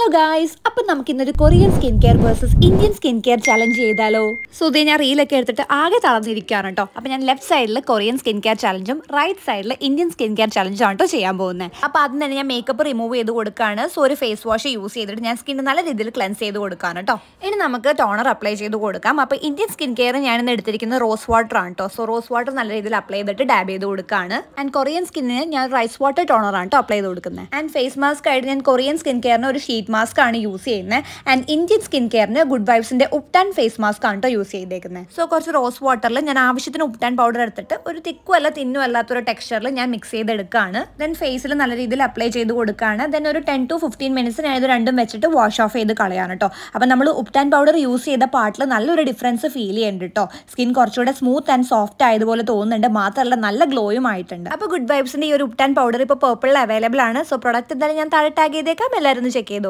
guys അപ്പം നമുക്ക് ഇന്നൊരു Korean skin care versus Indian skin care challenge ചെയ്താലോ സോ ഇതേ ഞാൻ റീലൊക്കെ എടുത്തിട്ട് ആകെ തളർന്നിരിക്കുകയാണ് കേട്ടോ അപ്പം ഞാൻ ലെഫ്റ്റ് സൈഡിൽ കൊറിയൻ സ്കിൻ കെയർ ചലഞ്ചും റൈറ്റ് സൈഡിൽ ഇന്ത്യൻ സ്കിൻ കെയർ ചലഞ്ചും ആണ് കേട്ടോ ചെയ്യാൻ പോകുന്നത് അപ്പോൾ ആദ്യം തന്നെ ഞാൻ മേക്കപ്പ് റിമൂവ് ചെയ്ത് കൊടുക്കുകയാണ് സോ ഒരു ഫേസ് വാഷ് യൂസ് ചെയ്തിട്ട് ഞാൻ സ്കിൻ നല്ല രീതിയിൽ ക്ലെൻസ് ചെയ്ത് കൊടുക്കുകയാണ് കേട്ടോ ഇനി നമുക്ക് ടോണർ അപ്ലൈ ചെയ്ത് കൊടുക്കാം അപ്പോൾ ഇന്ത്യൻ സ്കിൻ കെയർ ഞാനിന്ന് എടുത്തിരിക്കുന്നത് റോസ് വാട്ടർ ആണ് കേട്ടോ സോ റോസ് വാട്ടർ നല്ല രീതിയിൽ അപ്ലൈ ചെയ്തിട്ട് ഡാബ് ചെയ്ത് കൊടുക്കുകയാണ് ആൻഡ് കൊറിയൻ സ്കിന്നിന് ഞാൻ റൈസ് വാട്ടർ ടോണർ ആണ് കേട്ടോ അപ്ലൈ ചെയ്ത് കൊടുക്കുന്നത് ആൻഡ് ഫേസ് മാസ്ക് ആയിട്ട് ഞാൻ കൊറിയൻ സ്കിൻ കെയറിന് ഒരു ഷീറ്റ് മാസ്ക് ആണ് യൂസ് ചെയ്യുന്നത് ആൻഡ് ഇന്ത്യൻ സ്കിൻ കെയറിന് ഗുഡ് വൈബ്സിന്റെ ഉപ്ടാൻ ഫേസ് മാസ്ക് ആണ് കേട്ടോ യൂസ് ചെയ്തേക്കുന്നത് സോ കുറച്ച് റോസ് വാട്ടറിൽ ഞാൻ ആവശ്യത്തിന് ഉപ്ടാൻ പൗഡർ എടുത്തിട്ട് ഒരു തിക്കും അല്ല തിന്നും അല്ലാത്തൊരു ടെക്സ്ചറിൽ ഞാൻ മിക്സ് ചെയ്തെടുക്കുകയാണ് ദെൻ ഫേസിൽ നല്ല രീതിയിൽ അപ്ലൈ ചെയ്ത് കൊടുക്കുകയാണ് ദെൻ ഒരു ടെൻ ടു ഫിഫ്റ്റീൻ മിനിറ്റ്സ് ഞാൻ ഇത് രണ്ടും വെച്ചിട്ട് വാഷ് ഓഫ് ചെയ്ത് കളയാണ് കേട്ടോ അപ്പം നമ്മൾ ഉപ്ടാൻ പൗഡർ യൂസ് ചെയ്ത പാർട്ടിൽ നല്ലൊരു ഡിഫറൻസ് ഫീൽ ചെയ്യുന്നുണ്ട് കേട്ടോ സ്കിൻ കുറച്ചുകൂടെ സ്മൂത്ത് ആൻഡ് സോഫ്റ്റ് ആയതുപോലെ തോന്നുന്നുണ്ട് മാത്രമല്ല നല്ല ഗ്ലോയും ആയിട്ടുണ്ട് അപ്പോൾ ഗുഡ് വൈബ്സിന്റെ ഈ ഒരു ഉപ്ടാൻ പൗഡർ ഇപ്പോൾ പേർപ്പിളിൽ അവൈലബിൾ ആണ് സോ പ്രൊഡക്റ്റ് എന്തായാലും ഞാൻ താഴെ ടാഗ് ചെയ്തേക്കാം എല്ലാവരും ഒന്ന് ചെക്ക് ചെയ്തോ